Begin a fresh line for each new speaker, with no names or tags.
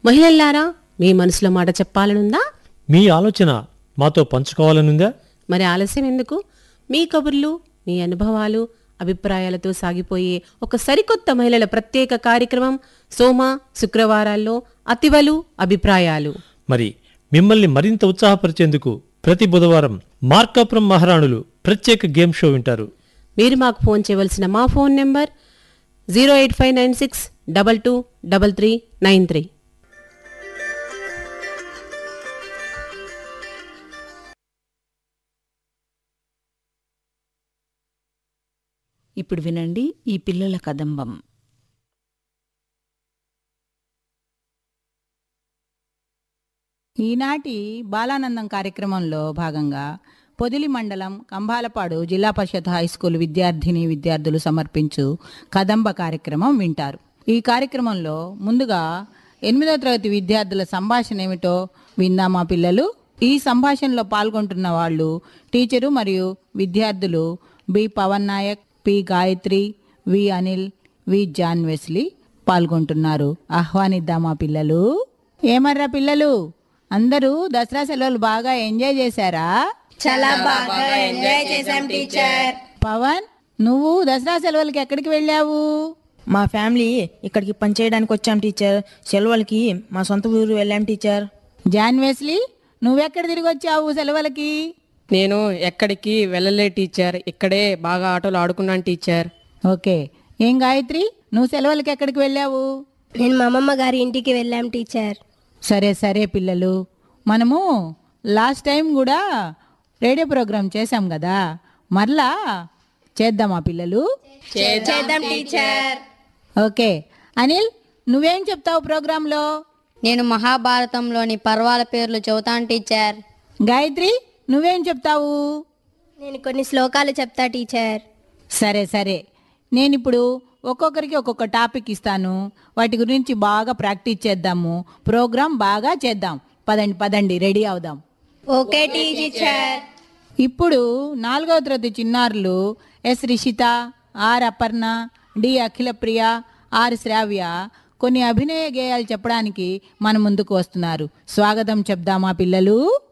మహిళల్లారా మీ మనసులో మాట చెప్పాలనుందా
మీ ఆలోచన మాతో పంచుకోవాలనుందా
మరి ఆలస్యం ఎందుకు మీ కబుర్లు మీ అనుభవాలు అభిప్రాయాలతో సాగిపోయే ఒక సరికొత్త మహిళల ప్రత్యేక కార్యక్రమం సోమ శుక్రవారాల్లో అతివలు అభిప్రాయాలు
మరి మిమ్మల్ని మరింత ఉత్సాహపరిచేందుకు ప్రతి బుధవారం మార్కాపురం మహారాణులు ప్రత్యేక గేమ్ షో వింటారు
మీరు మాకు ఫోన్ చేయవలసిన మా phone number zero eight five nine six double two double three nine three
ఇప్పుడు వినండి ఈ పిల్లల కదంబం
ఈనాటి బాలానందం కార్యక్రమంలో భాగంగా పొదిలి మండలం కంబాలపాడు జిల్లా పరిషత్ హై స్కూల్ విద్యార్థిని విద్యార్థులు సమర్పించు కదంబ కార్యక్రమం వింటారు ఈ కార్యక్రమంలో ముందుగా ఎనిమిదో తరగతి విద్యార్థుల సంభాషణ ఏమిటో విందామా పిల్లలు ఈ సంభాషణలో పాల్గొంటున్న వాళ్ళు టీచరు మరియు విద్యార్థులు B Pavan Nayak P Gayatri V Anil V John Wesley పాల్గొంటున్నారు ఆహ్వానిద్దామా పిల్లలు ఏమర్రా పిల్లలు అందరూ దసరా సెలవులు బాగా ఎంజాయ్ చేశారా
చాలా బాగా ఎంజాయ్ చేశాం టీచర్
పవన్ నువ్వు దసరా సెలవులకి ఎక్కడికి వెళ్ళావు
మా ఫ్యామిలీ ఇక్కడికి పనిచేయడానికి వచ్చాం టీచర్ సెలవులకి మా సొంత ఊరు వెళ్ళాం టీచర్
జాన్ వెస్లీ నువ్వెక్కడ తిరిగి వచ్చావు సెలవులకి
నేను ఎక్కడికి వెళ్ళలే టీచర్ ఇక్కడే బాగా ఆటలు ఆడుకున్నాను టీచర్
ఓకే ఏం గాయత్రి నువ్వు సెలవులకి ఎక్కడికి వెళ్ళావు
నేను మా అమ్మమ్మ గారి ఇంటికి వెళ్ళాం టీచర్
సరే సరే పిల్లలు మనము లాస్ట్ టైం కూడా రేడియో ప్రోగ్రామ్ చేశాం కదా మరలా చేద్దామా పిల్లలు
చేద్దాం టీచర్
ఓకే అనిల్ నువ్వేం చెప్తావు ప్రోగ్రాంలో
నేను మహాభారతంలోని పర్వాల పేర్లు చెబుతాను టీచర్
గాయత్రి నువ్వేం చెప్తావు
నేను కొన్ని శ్లోకాలు చెప్తా టీచర్
సరే సరే నేను ఇప్పుడు ఒక్కొక్కరికి ఒక్కొక్క టాపిక్ ఇస్తాను వాటి గురించి బాగా ప్రాక్టీస్ చేద్దాము ప్రోగ్రామ్ బాగా చేద్దాం పదండి పదండి రెడీ అవుదాం
ఓకే టీచర్
ఇప్పుడు నాలుగవ తరగతి చిన్నారులు S Rishitha R Aparna D Akhilapriya R Sravya కొన్ని అభినయ గేయాలు చెప్పడానికి మన ముందుకు వస్తున్నారు స్వాగతం చెప్దామా పిల్లలు